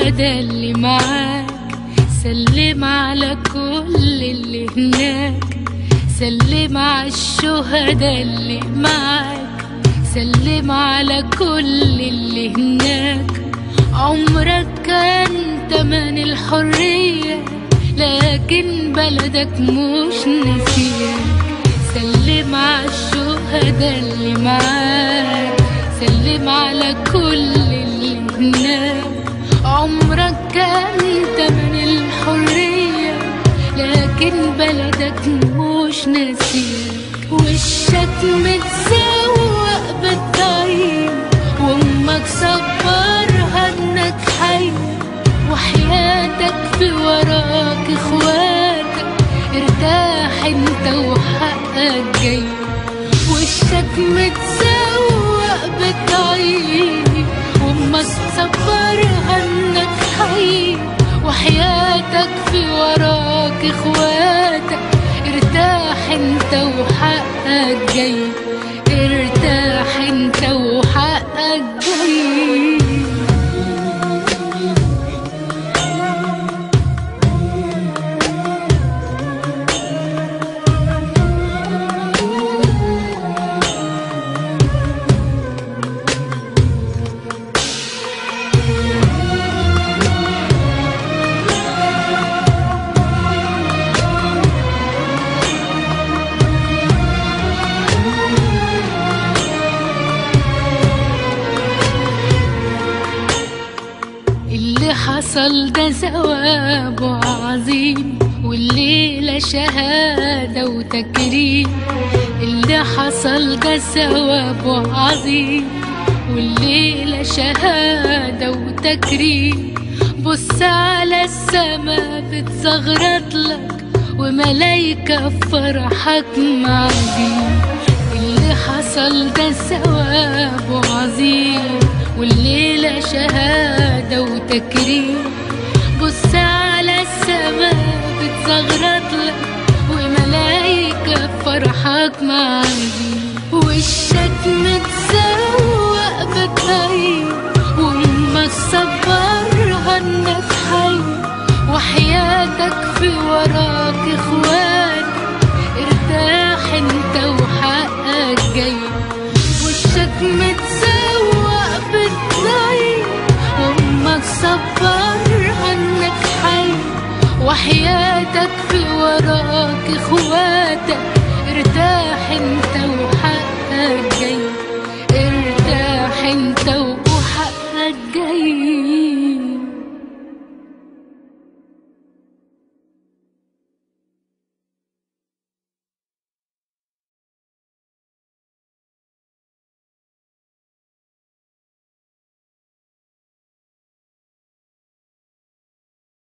الشهداء اللي معاك سلم على كل اللي هناك سلم على الشهداء اللي معاك سلم على كل اللي هناك عمرك كان تمن الحرية لكن بلدك مش نسيك سلم على الشهداء اللي معاك سلم على كل اللي هناك عمرك كان تمن الحرية لكن بلدك مش ناسيك وشك متسوق بالطيب وامك صبرها انك حي وحياتك في وراك اخواتك ارتاح انت وحقك جاي وشك متسوق بالطيب وامك صبرها انك حي وحياتك في وراك اخواتك ارتاح انت وحقك جاي ارتاح انت وحقك جاي اللي حصل ده ثوابه عظيم والليلة شهادة وتكريم اللي حصل ده ثوابه عظيم والليلة شهادة وتكريم بص على السما بتزغرط لك وملايكة في فرحك معدين اللي حصل ده ثوابه عظيم والليلة شهادة وتكريم بص على السماء بتزغرط لك وملايكة فرحك معاك وشك متسوق بالطيب وامك صبرها انك حي وحياتك في وراك اخواتك ارتاح انت وحقك جاي وشك متسوق بالطيب وامك صبرها انك حي وحياتك في وراك اخواتك ارتاح انت